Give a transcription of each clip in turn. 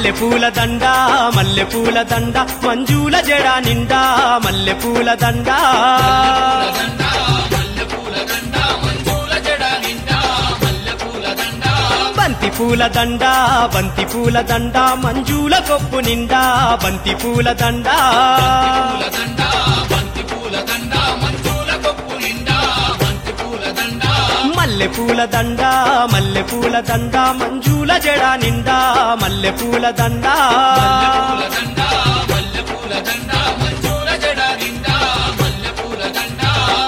మల్లె పూల దండ మల్లె పూల దండ మంజుల జడ నిండా మల్లె పూల దండ దండ మల్లె పూల దండ మంజుల జడ నిండా మల్లె పూల దండ బంతి పూల దండ బంతి పూల దండ మంజుల కొప్పు నిండా బంతి పూల దండ పూల దండ బంతి పూల దండ మంజుల కొప్పు నిండా బంతి పూల దండ మల్లె పూల దండ మల్లె పూల దండ మంజుల జడ నిండా మల్లె పూల దండ పూల దండ మల్లె పూల దండ మంజుల జడ నిండా మల్లె పూల దండ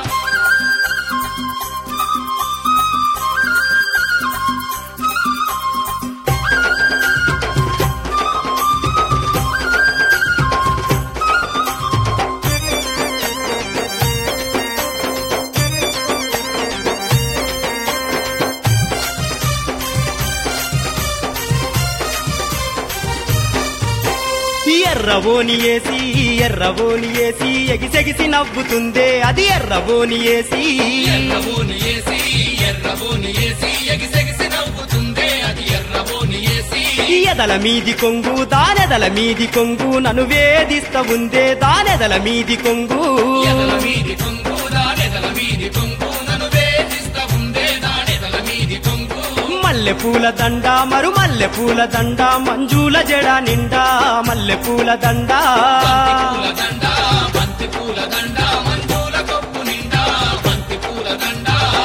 ఎర్రవోని ఏసి ఎర్రవోని ఏసి ఎగిసెగిసి నవ్వుతుందే అది ఎర్రవోని ఏసి ఎర్రబోని ఏసి ఎర్రబోని ఏసి ఎగిసెగిసి నవ్వుతుందే అది ఎర్రబోని ఏసి ఎదల మీది కొంగు దానెదల మీది కొంగు నన్ను వేధిస్త ఉందే దానెదల మీది కొంగు ఎదల మీది కొంగు దానెదల మీది కొంగు నన్ను వేధిస్త ఉందే దానెదల మీది కొంగు మల్లె పూల దండ మరు మల్లె పూల దండ మంజుల జడ నిండా మల్లె పూల దండ పూల దండ బంతి పూల దండ మంజుల కొప్పు నిండా బంతి పూల దండ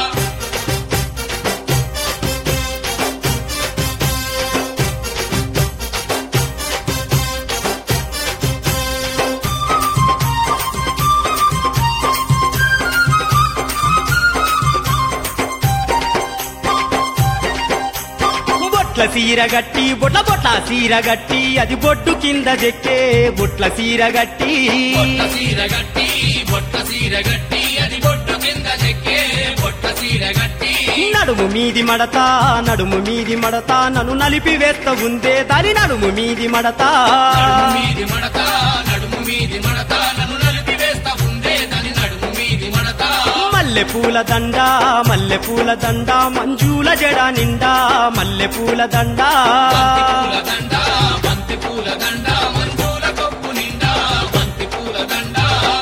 బొట్ల సీర గట్టి బొట్ల బొట్ల సీర గట్టి అది బొడ్డు కింద చెక్కే బొట్ల సీర గట్టి బొట్ట సీర గట్టి బొట్ట సీర గట్టి అది బొట్టు కింద చెక్కే బొట్ట సీర గట్టి నడుము మీది మడత నడుము మీది మడత నన్ను నలిపి వేస్త ఉందే దాని నడుము మీది మడత నడుము మీది మడత నడుము మీది మడత నన్ను నలిపి వేస్తా ఉందే దాని నడుము మీది మడత మల్లె పూల దండ మల్లె పూల దండ మంజుల జడ నిండా మల్లె పూల దండ పూల దండ బంతి పూల దండ మంజుల కొప్పు నిండా బంతి పూల దండ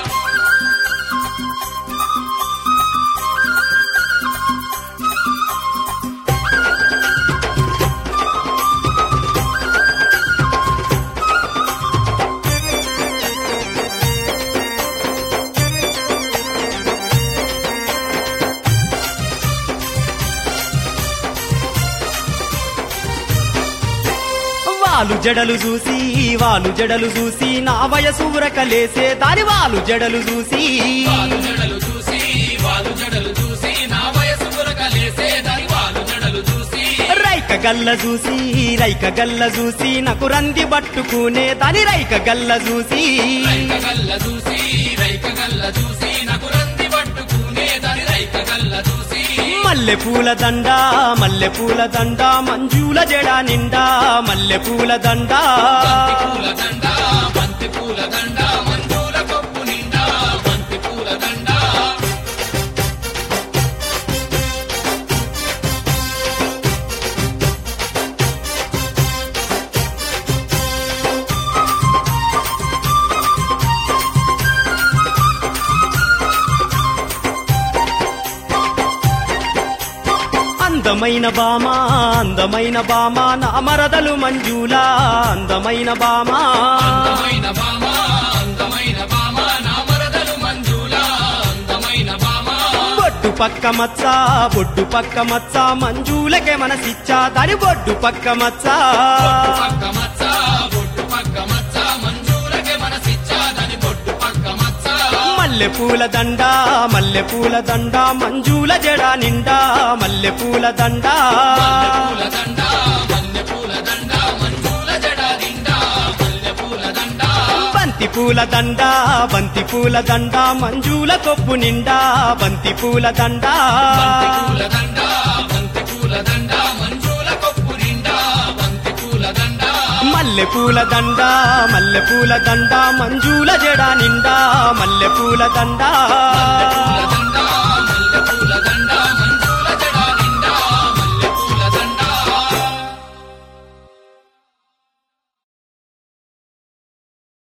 వాలు జడలు చూసి వాలు జడలు చూసి నా వయసు ఉరకలేసే దాని వాలు జడలు చూసి వాలు జడలు చూసి వాలు జడలు చూసి నా వయసు పురకలేసే దాని వాలు జడలు చూసి రైక గల్ల చూసి రైక గల్ల చూసి నాకు రంది పట్టుకునే దాని రైక గల్ల చూసి రైక గల్ల చూసి రైక గల్ల చూసి నాకు రంది పట్టుకునే దాని రైక గల్ల చూసి మల్లె పూల దండ మల్లె పూల దండ మంజుల జడ నిండా మల్లె పూల దండ పూల దండ బంతి పూల దండ మంజుల కొప్పు నిండా బంతి పూల దండ అందమైన బామ అందమైన బామ నా మరదలు మంజుల అందమైన బామ అందమైన బామ అందమైన బామ నా మరదలు మంజుల అందమైన బామ బొడ్డు పక్క మచ్చ బొడ్డు పక్క మచ్చ మంజులకే మనసిచ్చా దాని బొడ్డు పక్క మచ్చ పక్క మచ్చ బొట్టు పక్క మచ్చ మంజులకే మనసిచ్చాదని బొట్టు పక్క మచ్చ మల్లె పూల దండ మల్లె పూల దండ మంజుల జడ నిండా మల్లె పూల దండ పూల దండ మల్లె పూల దండ మంజుల జడ నిండా మల్లె పూల దండ బంతి పూల దండ బంతి పూల దండ మంజుల కొప్పు నిండా బంతి పూల దండ బంతి పూల దండ బంతి పూల దండ మంజుల కొప్పు నిండా బంతి పూల దండ మల్లె పూల దండ మల్లె పూల దండ మంజుల జడ నిండా మల్లె పూల దండ